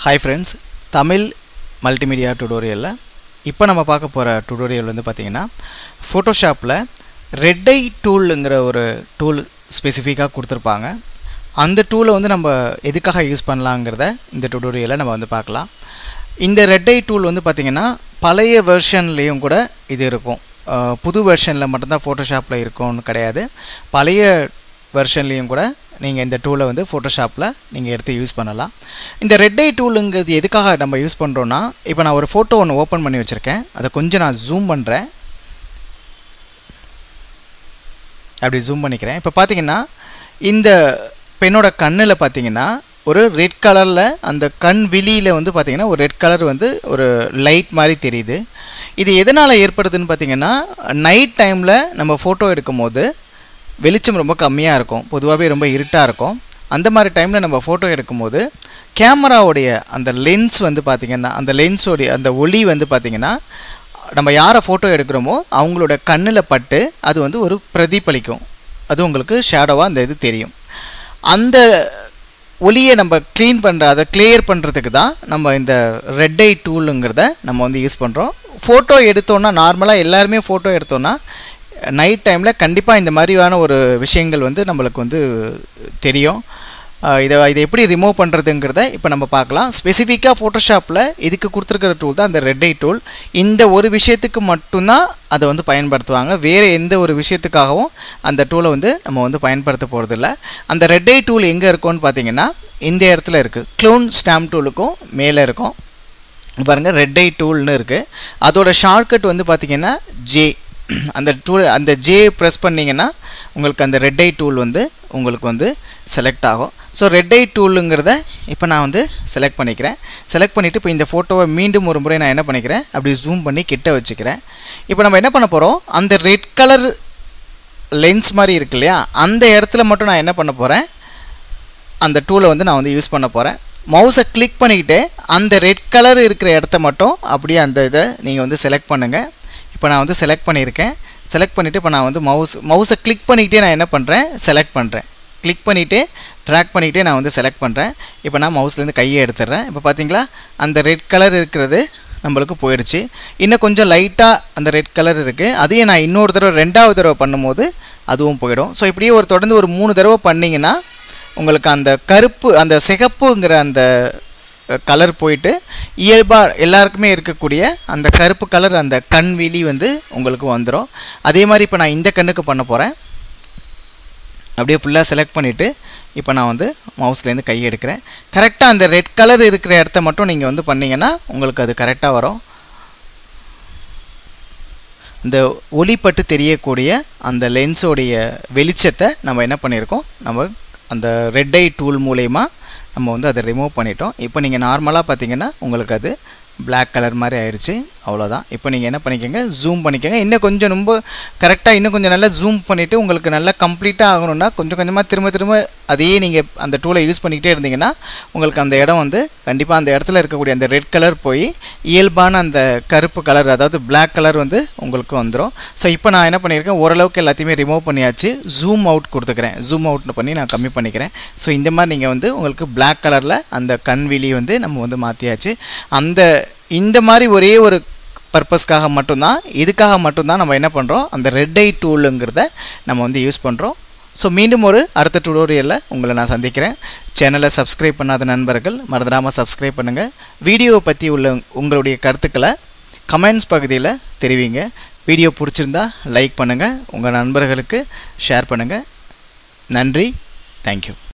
hi friends Tamil multimedia டுடோரியலில் இப்போ நம்ம பார்க்க போகிற டுடோரியல் வந்து பார்த்திங்கன்னா ஃபோட்டோஷாப்பில் ரெட் ஐ டூலுங்கிற ஒரு டூல் ஸ்பெசிஃபிக்காக கொடுத்துருப்பாங்க அந்த டூலை வந்து நம்ம எதுக்காக யூஸ் பண்ணலாங்கிறத இந்த டுடோரியலை நம்ம வந்து பார்க்கலாம் இந்த ரெட் ஐ டூல் வந்து பார்த்திங்கன்னா பழைய வெர்ஷன்லேயும் கூட இது இருக்கும் அஹ் புது வெர்ஷனில் மட்டும்தான் ஃபோட்டோஷாப்பில் இருக்கும்னு கிடையாது பழைய வெர்ஷன்லேயும் கூட நீங்கள் இந்த டூலை வந்து ஃபோட்டோஷாப்பில் நீங்கள் எடுத்து யூஸ் பண்ணலாம் இந்த ரெட் ஐ டூலுங்கிறது எதுக்காக நம்ம யூஸ் பண்ணுறோன்னா இப்போ நான் ஒரு ஃபோட்டோ ஒன்று ஓப்பன் பண்ணி வச்சுருக்கேன் அதை கொஞ்சம் நான் ஜூம் பண்ணுறேன் அப்படி ஜூம் பண்ணிக்கிறேன் இப்போ பார்த்தீங்கன்னா இந்த பெண்ணோட கண்ணில் பார்த்தீங்கன்னா ஒரு ரெட் கலரில் அந்த கண் விழியில் வந்து பார்த்தீங்கன்னா ஒரு ரெட் கலர் வந்து ஒரு லைட் மாதிரி தெரியுது இது எதனால் ஏற்படுதுன்னு பார்த்தீங்கன்னா நைட் டைமில் நம்ம ஃபோட்டோ எடுக்கும்போது வெளிச்சம் ரொம்ப கம்மியாக இருக்கும் பொதுவாகவே ரொம்ப இருட்டாக இருக்கும் அந்த மாதிரி டைமில் நம்ம ஃபோட்டோ எடுக்கும்போது கேமராவுடைய அந்த லென்ஸ் வந்து பார்த்திங்கன்னா அந்த லென்ஸோடைய அந்த ஒளி வந்து பார்த்திங்கன்னா நம்ம யாரை ஃபோட்டோ எடுக்கிறோமோ அவங்களோட கண்ணில் பட்டு அது வந்து ஒரு பிரதிபலிக்கும் அது உங்களுக்கு ஷேடோவாக அந்த இது தெரியும் அந்த ஒளியை நம்ம க்ளீன் பண்ணுற அதை கிளியர் பண்ணுறதுக்கு தான் நம்ம இந்த ரெட் ஐ டூலுங்கிறத நம்ம வந்து யூஸ் பண்ணுறோம் ஃபோட்டோ எடுத்தோன்னா நார்மலாக எல்லாருமே ஃபோட்டோ எடுத்தோன்னா நைட் டைமில் கண்டிப்பாக இந்த மாதிரியான ஒரு விஷயங்கள் வந்து நம்மளுக்கு வந்து தெரியும் அஹ் இதை இதை எப்படி ரிமூவ் பண்ணுறதுங்கிறத இப்போ நம்ம பார்க்கலாம் ஸ்பெசிஃபிக்காக ஃபோட்டோஷாப்பில் இதுக்கு கொடுத்துருக்கிற டூல் தான் இந்த ரெட் ஐ டூல் இந்த ஒரு விஷயத்துக்கு மட்டும்தான் அதை வந்து பயன்படுத்துவாங்க வேறு எந்த ஒரு விஷயத்துக்காகவும் அந்த டூலை வந்து நம்ம வந்து பயன்படுத்த போகிறதில்ல அந்த ரெட் ஐ டூல் எங்கே இருக்கும்னு பார்த்தீங்கன்னா இந்த இடத்துல இருக்குது க்ளோன் ஸ்டாம்ப் டூலுக்கும் மேலே இருக்கும் பாருங்கள் ரெட் ஐ டூல்னு இருக்குது அதோட ஷார்ட்கட் வந்து பார்த்திங்கன்னா ஜே அந்த டூல் அந்த ஜே ப்ரெஸ் பண்ணிங்கன்னா உங்களுக்கு அந்த ரெட் ஐ டூல் வந்து உங்களுக்கு வந்து செலக்ட் ஆகும் ஸோ ரெட் ஐ டூலுங்கிறத இப்போ நான் வந்து செலக்ட் பண்ணிக்கிறேன் செலக்ட் பண்ணிவிட்டு இப்போ இந்த ஃபோட்டோவை மீண்டும் ஒரு முறை நான் என்ன பண்ணிக்கிறேன் அப்படி ஜூம் பண்ணி கிட்ட வச்சுக்கிறேன் இப்போ நம்ம என்ன பண்ண போகிறோம் அந்த ரெட் கலர் லென்ஸ் மாதிரி இருக்கு இல்லையா அந்த இடத்துல மட்டும் நான் என்ன பண்ண போகிறேன் அந்த டூலை வந்து நான் வந்து யூஸ் பண்ண போகிறேன் மவுஸை கிளிக் பண்ணிக்கிட்டு அந்த ரெட் கலர் இருக்கிற இடத்த மட்டும் அப்படியே அந்த இதை நீங்கள் வந்து செலக்ட் பண்ணுங்கள் இப்போ நான் வந்து செலக்ட் பண்ணியிருக்கேன் செலக்ட் பண்ணிவிட்டு இப்போ நான் வந்து மவுஸ் மவுஸை கிளிக் பண்ணிக்கிட்டே நான் என்ன பண்ணுறேன் செலக்ட் பண்ணுறேன் கிளிக் பண்ணிவிட்டு ட்ராக் பண்ணிக்கிட்டே நான் வந்து செலக்ட் பண்ணுறேன் இப்போ நான் மவுஸ்லேருந்து கையை எடுத்துடுறேன் இப்போ பார்த்தீங்களா அந்த ரெட் கலர் இருக்கிறது நம்மளுக்கு போயிடுச்சு இன்னும் கொஞ்சம் லைட்டாக அந்த ரெட் கலர் இருக்குது அதையும் நான் இன்னொரு தடவை ரெண்டாவது தடவை பண்ணும்போது அதுவும் போயிடும் ஸோ இப்படியே ஒரு தொடர்ந்து ஒரு மூணு தடவை பண்ணிங்கன்னா உங்களுக்கு அந்த கருப்பு அந்த சிகப்புங்கிற அந்த கலர் போயிட்டு இயல்பாக எல்லாருக்குமே இருக்கக்கூடிய அந்த கருப்பு கலர் அந்த கண் விழி வந்து உங்களுக்கு வந்துடும் அதே மாதிரி இப்போ நான் இந்த கண்ணுக்கு பண்ண போகிறேன் அப்படியே ஃபுல்லாக செலக்ட் பண்ணிவிட்டு இப்போ நான் வந்து மவுஸ்லேருந்து கை எடுக்கிறேன் கரெக்டாக அந்த ரெட் கலர் இருக்கிற இடத்த மட்டும் நீங்கள் வந்து பண்ணிங்கன்னா உங்களுக்கு அது கரெக்டாக வரும் இந்த ஒளிப்பட்டு தெரியக்கூடிய அந்த லென்ஸோடைய வெளிச்சத்தை நம்ம என்ன பண்ணியிருக்கோம் நம்ம அந்த ரெட் ஐ டூல் மூலயமா நம்ம வந்து அதை ரிமூவ் பண்ணிட்டோம் இப்போ நீங்கள் நார்மலாக பார்த்தீங்கன்னா உங்களுக்கு அது பிளாக் கலர் மாதிரி ஆயிடுச்சு அவ்வளோதான் இப்போ நீங்கள் என்ன பண்ணிக்கோங்க ஜூம் பண்ணிக்கோங்க இன்னும் கொஞ்சம் ரொம்ப கரெக்டாக இன்னும் கொஞ்சம் நல்லா ஜூம் பண்ணிவிட்டு உங்களுக்கு நல்லா கம்ப்ளீட்டாக ஆகணும்னா கொஞ்சம் கொஞ்சமாக திரும்ப திரும்ப அதையே நீங்கள் அந்த டூலை யூஸ் பண்ணிக்கிட்டே இருந்தீங்கன்னா உங்களுக்கு அந்த இடம் வந்து கண்டிப்பாக அந்த இடத்துல இருக்கக்கூடிய அந்த ரெட் கலர் போய் இயல்பான அந்த கருப்பு கலர் அதாவது பிளாக் கலர் வந்து உங்களுக்கு வந்துடும் ஸோ இப்போ நான் என்ன பண்ணியிருக்கேன் ஓரளவுக்கு எல்லாத்தையுமே ரிமூவ் பண்ணியாச்சு ஜூம் அவுட் கொடுத்துக்கிறேன் ஜூம் அவுட் பண்ணி நான் கம்மி பண்ணிக்கிறேன் ஸோ இந்த மாதிரி நீங்கள் வந்து உங்களுக்கு பிளாக் கலரில் அந்த கண்விழி வந்து நம்ம வந்து மாற்றியாச்சு அந்த இந்த மாதிரி ஒரே ஒரு பர்பஸ்க்காக மட்டும்தான் இதுக்காக மட்டும்தான் நம்ம என்ன பண்ணுறோம் அந்த ரெட் ஐ டூலுங்கிறத நம்ம வந்து யூஸ் பண்ணுறோம் ஸோ மீண்டும் ஒரு அடுத்த டுடோரியலில் உங்களை நான் சந்திக்கிறேன் சேனலை சப்ஸ்கிரைப் பண்ணாத நண்பர்கள் மறந்துடாமல் சப்ஸ்கிரைப் பண்ணுங்கள் வீடியோவை பற்றி உள்ள உங்களுடைய கருத்துக்களை கமெண்ட்ஸ் பகுதியில் தெரிவிங்க வீடியோ பிடிச்சிருந்தா லைக் பண்ணுங்கள் உங்கள் நண்பர்களுக்கு ஷேர் பண்ணுங்கள் நன்றி தேங்க்யூ